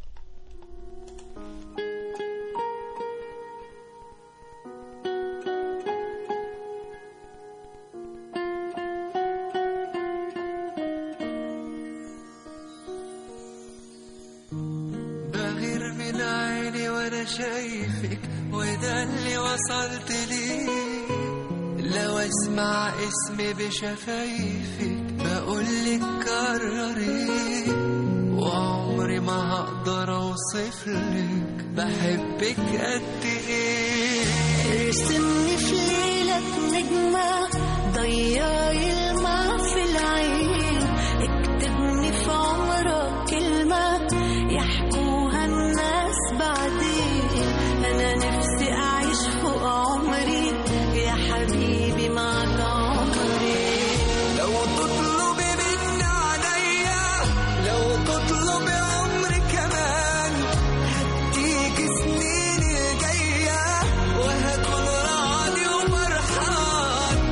بغير من عيني وانا شايفك وده اللي وصلت ليه لو اسمع اسمي بشفايفك بقولك كرري وعمري ما هقدر اوصفلك بحبك قد ايه ارسمني في ليلك نجمة ضيعي الماء في العين اكتبني في عمرك كلمة يحكوها الناس بعدين أنا نفسي أعيش فوق عمري يا حبيبي معك عمري لو تطلبي مني عليا لو تطلبي عمري كمان هديك سنين الجاية وهكون راضي وفرحان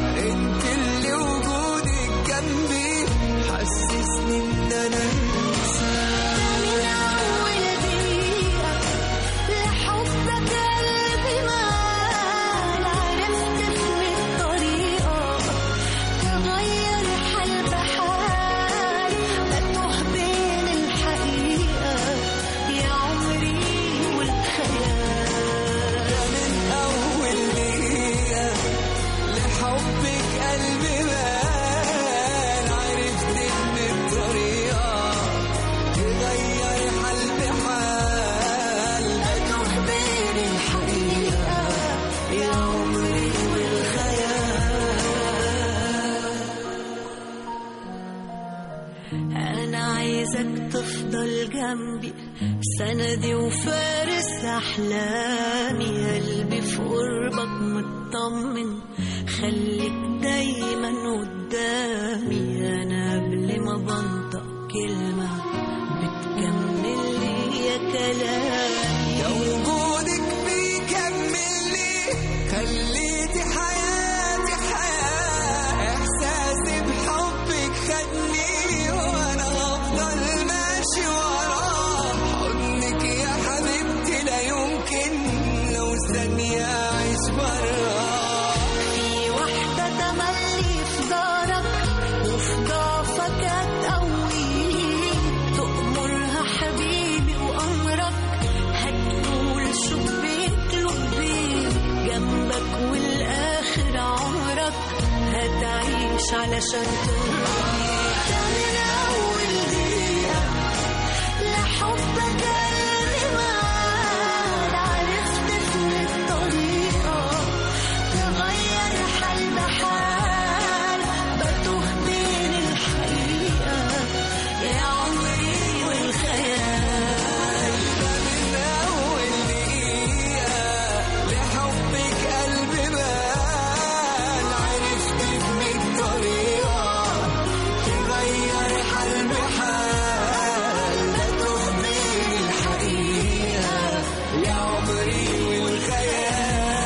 عايزك تفضل جنبي سندي وفارس أحلامي قلبي في قربك مطمن خليك دايما قدامي أنا قبل ما بنطق كلمة بتكمل لي يا كلامي يا وجودك بيكملني خليتي حياتي حياة إحساسي بحبك خدني وأنا أفضل ماشي وراه حضنك يا حبيبتي لا يمكن لو ثانية أعيش براه في واحدة تملي في دارك وفي ضعفك هتقويني تأمرها حبيبي وأمرك هتقول شو بيطلب بيه جنبك والآخر عمرك هتعيش علشان ترضيك من أول دقيقة لحبك قلبي معاك عرفت في الطريقة تغير حال بحال بتوه بين الحقيقة يا عمري والخيال من أول دقيقة لحبك قلبي بان عرفت بمية طريقة تغير حال بحال بتوه بين الحقيقة يا عمري والخيال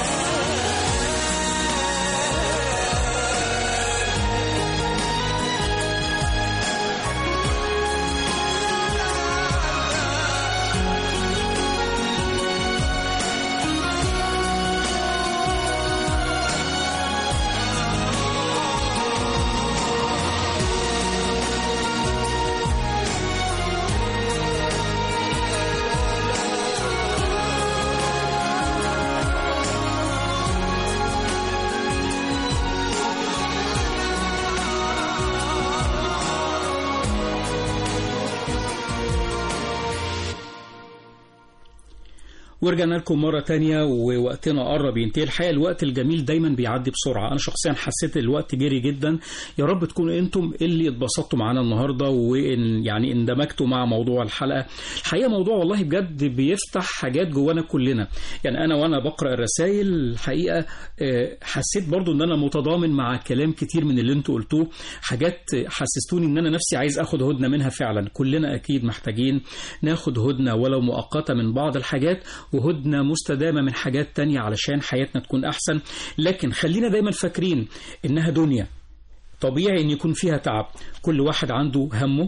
ورجعنا لكم مرة تانية ووقتنا قرب ينتهي الحقيقة الوقت الجميل دايما بيعدي بسرعة أنا شخصيا حسيت الوقت جري جدا يا رب تكونوا أنتم اللي اتبسطتوا معانا النهاردة وإن يعني اندمجتوا مع موضوع الحلقة الحقيقة موضوع والله بجد بيفتح حاجات جوانا كلنا يعني أنا وأنا بقرأ الرسائل الحقيقة آه، حسيت برضو إن أنا متضامن مع كلام كتير من اللي أنتوا قلتوه حاجات حسستوني إن أنا نفسي عايز أخد هدنة منها فعلا كلنا أكيد محتاجين ناخد هدنة ولو مؤقتة من بعض الحاجات وهدنة مستدامة من حاجات تانية علشان حياتنا تكون أحسن لكن خلينا دايما فاكرين إنها دنيا طبيعي إن يكون فيها تعب كل واحد عنده همه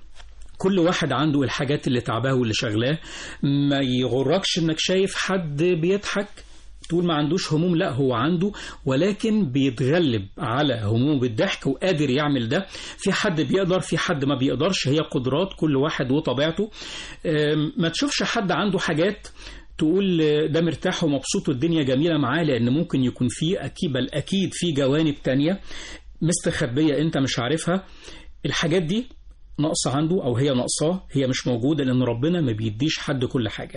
كل واحد عنده الحاجات اللي تعباه واللي شغلاه ما يغركش انك شايف حد بيضحك تقول ما عندوش هموم لا هو عنده ولكن بيتغلب على همومه بالضحك وقادر يعمل ده في حد بيقدر في حد ما بيقدرش هي قدرات كل واحد وطبيعته أم، ما تشوفش حد عنده حاجات تقول ده مرتاح ومبسوط والدنيا جميلة معاه لأن ممكن يكون في أكيد بل أكيد في جوانب تانية مستخبية أنت مش عارفها الحاجات دي ناقصة عنده أو هي ناقصاه هي مش موجودة لأن ربنا ما بيديش حد كل حاجة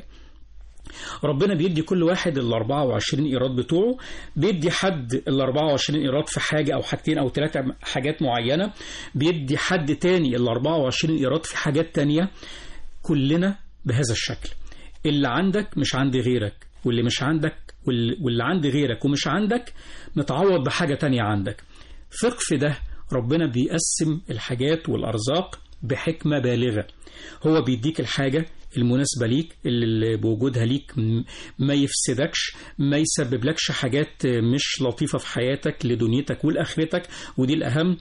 ربنا بيدي كل واحد ال 24 ايراد بتوعه بيدي حد ال 24 ايراد في حاجه او حاجتين او ثلاثه حاجات معينه بيدي حد تاني ال 24 ايراد في حاجات تانية كلنا بهذا الشكل اللي عندك مش عند غيرك واللي مش عندك وال- واللي عند غيرك ومش عندك متعوض بحاجه تانية عندك ثق في ده ربنا بيقسم الحاجات والارزاق بحكمه بالغه هو بيديك الحاجه المناسبة ليك اللي بوجودها ليك م- ما يفسدكش ما يسببلكش حاجات مش لطيفة في حياتك لدنيتك ولآخرتك ودي الأهم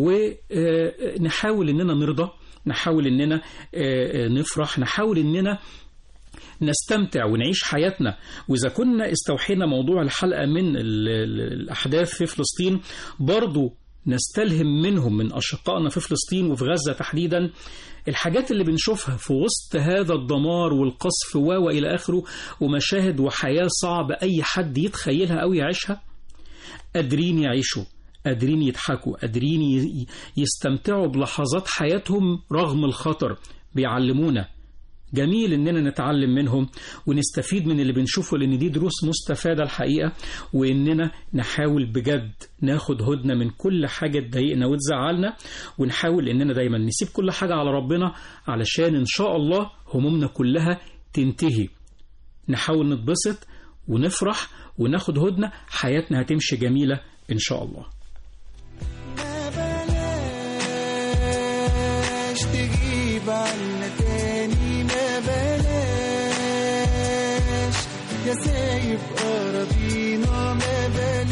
ونحاول إننا نرضى نحاول إننا آه، آه، نفرح نحاول إننا نستمتع ونعيش حياتنا وإذا كنا استوحينا موضوع الحلقة من ال- ال- الأحداث في فلسطين برضو نستلهم منهم من أشقائنا في فلسطين وفي غزة تحديدا الحاجات اللي بنشوفها في وسط هذا الدمار والقصف و وإلى آخره ومشاهد وحياة صعبة أي حد يتخيلها أو يعيشها قادرين يعيشوا قادرين يضحكوا قادرين ي- يستمتعوا بلحظات حياتهم رغم الخطر بيعلمونا جميل اننا نتعلم منهم ونستفيد من اللي بنشوفه لان دي دروس مستفاده الحقيقه واننا نحاول بجد ناخد هدنه من كل حاجه تضايقنا وتزعلنا ونحاول اننا دايما نسيب كل حاجه على ربنا علشان ان شاء الله همومنا كلها تنتهي نحاول نتبسط ونفرح وناخد هدنه حياتنا هتمشي جميله ان شاء الله ما بلاش تجيب عنا تاني ما بلاش يا سايب أراضينا ما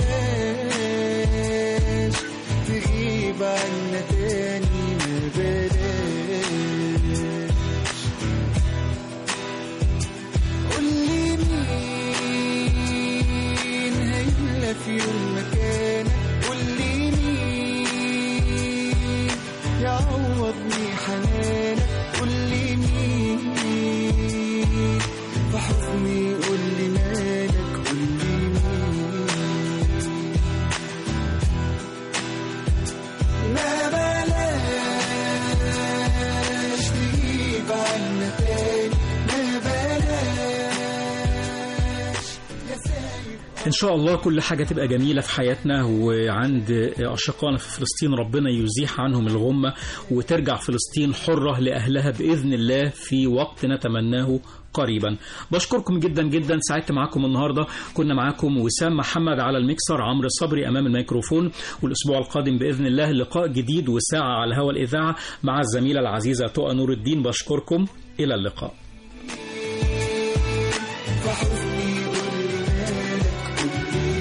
بلاش تغيب عنا تاني ما بلاش قولي مين هيملى في يوم مكانك قولي مين يعوضني حنانك قولي مين في حضني قولي مالك قولي مين ما بلاش تجيب عنا تاني ما بلاش يا سايب إن شاء الله كل حاجة تبقى جميلة في حياتنا وعند أشقائنا في فلسطين ربنا يزيح عنهم الغمة وترجع فلسطين حرة لأهلها بإذن الله في وقت نتمناه قريبا بشكركم جدا جدا سعدت معاكم النهاردة كنا معاكم وسام محمد على الميكسر عمرو صبري أمام الميكروفون والأسبوع القادم بإذن الله لقاء جديد وساعة على هوا الإذاعة مع الزميلة العزيزة تقى نور الدين بشكركم إلى اللقاء في حضني قولي مالك قولي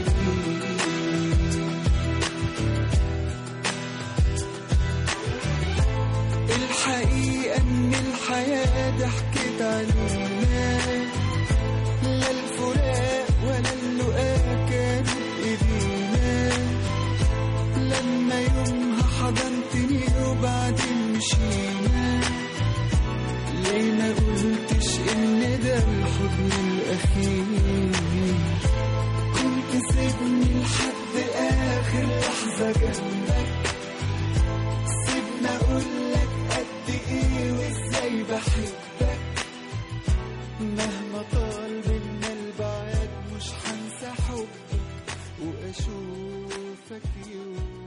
الحقيقة إن الحياة ضحكت علينا لا الفراق ولا اللقاء كانوا بإيدينا لما يومها حضنتني وبعدين مشينا ليه ما قلتش ان ده الحضن الاخير كنت سيبني لحد اخر لحظة جنبك سيبني اقولك قد ايه وازاي بحبك مهما طال منا البعاد مش هنسى حبك واشوفك يوم